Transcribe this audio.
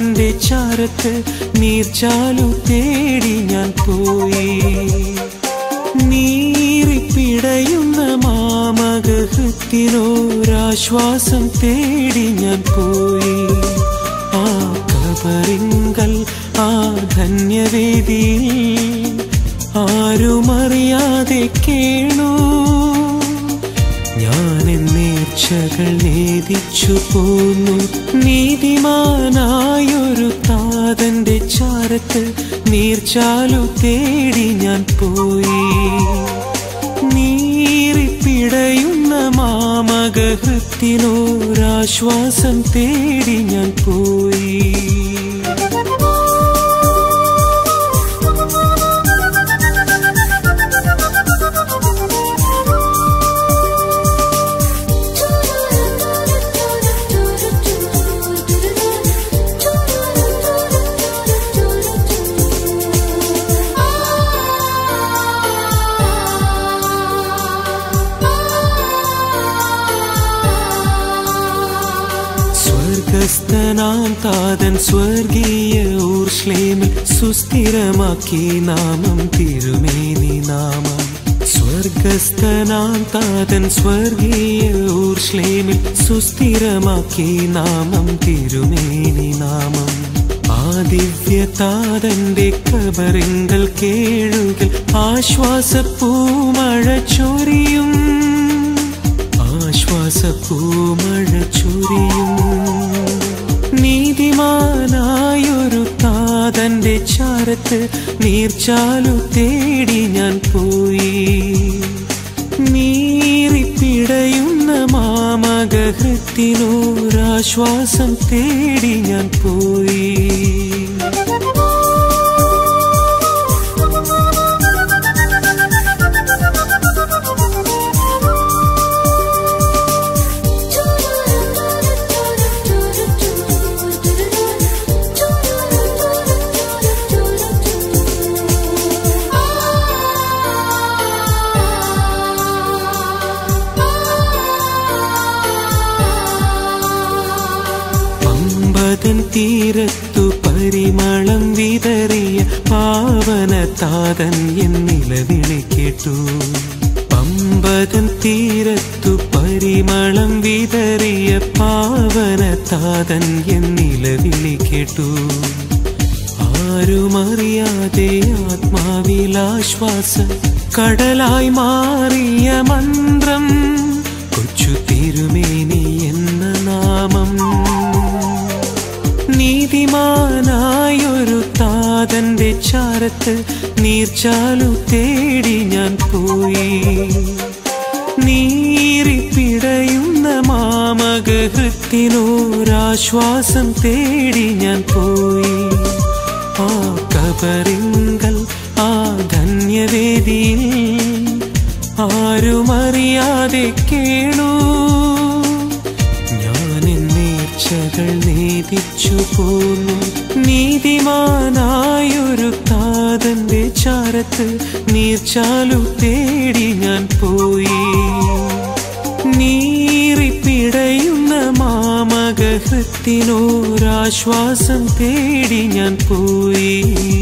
താതന്റെ ചാരത്ത് നീർച്ചാലു തേടി ഞാൻ പോയി നീറിപ്പിടയുന്ന മാമകഹൃത്തിനോരാശ്വാസം തേടി ഞാൻ പോയി ആ കബറിങ്കൽ ആ ധന്യവേദിയിൽ ആരുമറിയാതെ കേണു ഞാൻ എന്നേർച്ചകൾ നേദിച്ചു പോന്നു നീതിമാനായൊരു താതന്റെ ചാരത്ത് നീർച്ചാലു തേടി ഞാൻ പോയി നീറിപ്പിടയുന്ന മാമകഹൃത്തിനോരാശ്വാസം തേടി ഞാൻ പോയി സ്വർഗസ്ഥനാം താതൻ സ്വർഗീയ ഊർശ്ലേമിൽ സുസ്ഥിരമാക്കി നാമം തിരുമേനി നാമം സ്വർഗസ്ഥനാം താതൻ സ്വർഗീയ ഊർശ്ലേമിൽ സുസ്ഥിരമാക്കി നാമം തിരുമേനി നാമം ആ ദിവ്യ താതന്റെ കബറിങ്കൽ കേഴുകൾ ആശ്വാസപ്പൂമഴ ചൊരിയും ആശ്വാസപ്പൂമഴ ചൊരിയും നീതിമാനായൊരു താതന്റെ ചാരത്ത് നീർച്ചാലു തേടി ഞാൻ പോയി നീറിപ്പിടയുന്ന മാമകഹൃത്തിനോരാശ്വാസം തേടി ഞാൻ പോയി പമ്പതൻ തീരത്തു പരിമളം വിതറിയ പാവന താതൻ എന്നിലവിളി കേട്ടു പമ്പതൻ തീരത്തു പരിമളം വിതറിയ പാവന താതൻ എന്നിലവിളി കേട്ടു ആരുമറിയാതെ ആത്മാവിലാശ്വാസ കടലായി മാറിയ മന്ത്രം കൊച്ചു തിരുമേനി എന്ന നാമം നീതിമാനായൊരു താതന്റെ ചാരത്ത് നീർച്ചാലു തേടി ഞാൻ പോയി നീറിപ്പിടയുന്ന മാമകഹൃത്തിനോരാശ്വാസം തേടി ഞാൻ പോയി ആ കബറിങ്കൽ ആ ധന്യവേദിയിൽ ആരുമറിയാതെ കേണു ഞാൻ എന്നേർച്ചകൾ നേദിച്ചു പോന്നു നീതിമാനായൊരു താതന്റെ ചാരത്ത് നീർച്ചാലു തേടി ഞാൻ പോയി നീറിപ്പിടയുന്ന മാമകഹൃത്തിനോരാശ്വാസം തേടി ഞാൻ പോയി